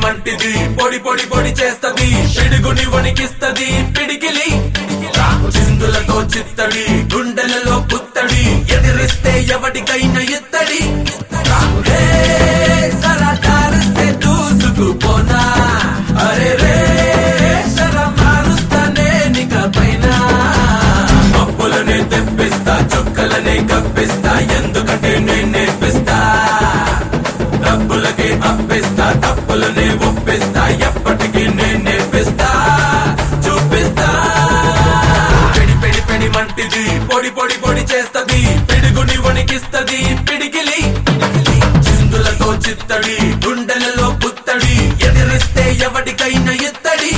మంటిది పొడి పొడి పొడి చేస్తది పిడుగుని వణికిస్తది పిడికిలి చిందులతో చిత్తడి గుండెలలో పుత్తడి ఎదిరిస్తే ఎవడికైనా ఎత్తడి హే, సరదారిస్తే దూసుకుపోనా అరే రే సర మారుస్తానే నిక పైన మబ్బులనే తెప్పిస్తా చుక్కలనే కప్పిస్తా ఎందుకంటే నేను నేర్పిస్తా డబ్బులకే అప్పిస్తా తప్పులనే ఒప్పిస్తా ఎప్పటికీ నేను నేర్పిస్తా చూపిస్తా పెడి పెడి పెడి మంటిది పొడి పొడి పొడి చేస్తది పిడుగుని వణికిస్తది పిడికిలి చిందులతో చిత్తడి గుండెలలో పుత్తడి ఎదిరిస్తే ఎవడికైనా ఎత్తడి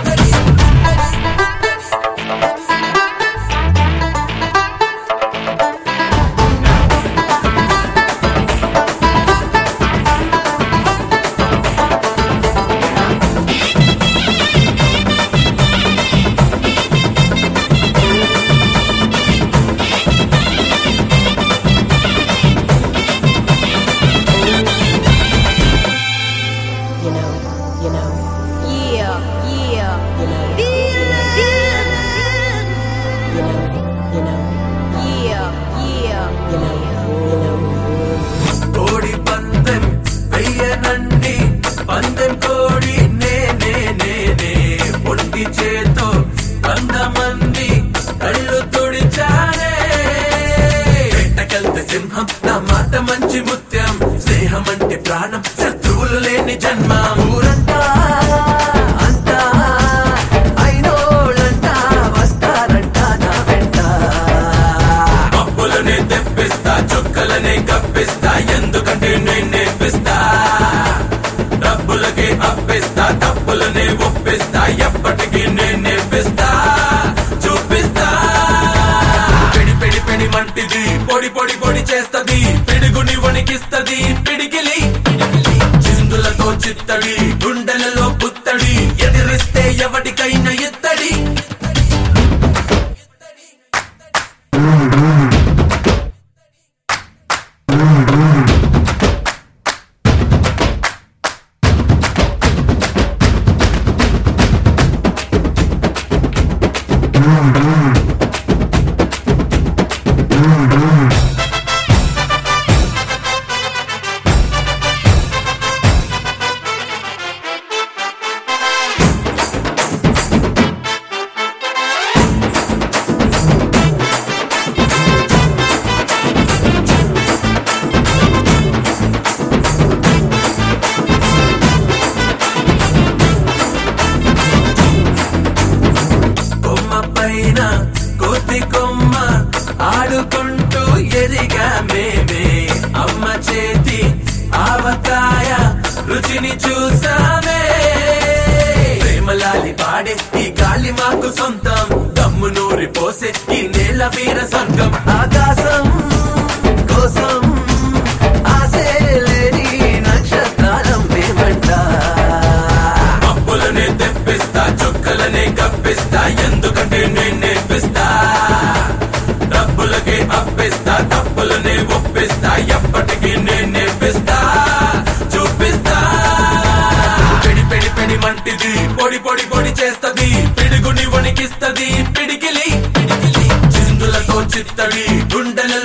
you know, you know, Yeah, yeah. you know, Yeah, you know, you know, yeah. you know, you know. కోడి పందెం వెయ్యనండి పందెం కోడి నేనే నేనే పొట్టి చేతో వంద మంది కళ్ళు తుడిచానే వేటకెళ్తే సింహం నా మాట మంచి ముత్యం స్నేహం అంటే ప్రాణం శత్రువులు లేని జన్మ ఊరంతా అంతా అయినోళ్ళంతా వస్తారంట నా వెంట మబ్బులనే తెప్పిస్తా చుక్కలనే కప్పిస్తా ఎందుకంటే నేను నేర్పిస్తా డబ్బులకే అప్పిస్తా తప్పులనే ఒప్పిస్తా ఎప్పటికీ నేను నేర్పిస్తా చూపిస్తా పెడి పెడి పెడి మంటిది పొడి పొడి పొడి చేస్తది పిడుగుని వణికిస్తది పిడికిలి చిందులతో చిత్తడి గుండెలలో పుత్తడి ఎదిరిస్తే ఎవడికైనా ఎత్తడి కొమ్మ పైన కోతి కొమ్మ ఆడుకుంటూ ఎదిగా మేమే అమ్మ చేతి ఆవకాయ రుచిని చూసామే ప్రేమలాలి పాడే ఈ గాలి మాకు సొంతం దమ్ము నూరి పోసే ఈ నేల వీర సంఘం ఆకాశం కోసం ఆసే లేని నక్షత్రాలం మేమంట మబ్బులనే తెప్పిస్తా చుక్కలనే కప్పిస్తా ఎందుకంటే నేను నేర్పిస్తా డబ్బులకే అప్పిస్తా తప్పులనే ఒప్పిస్తా ఎప్పటికీ నేను నేర్పిస్తా చూపిస్తా పెడి పెడి పెడి మంటిది పొడి పొడి పొడి చేస్తది పిడుగుని వణికిస్తది పిడికిలి చిందులతో చిత్తడి గుండెలలో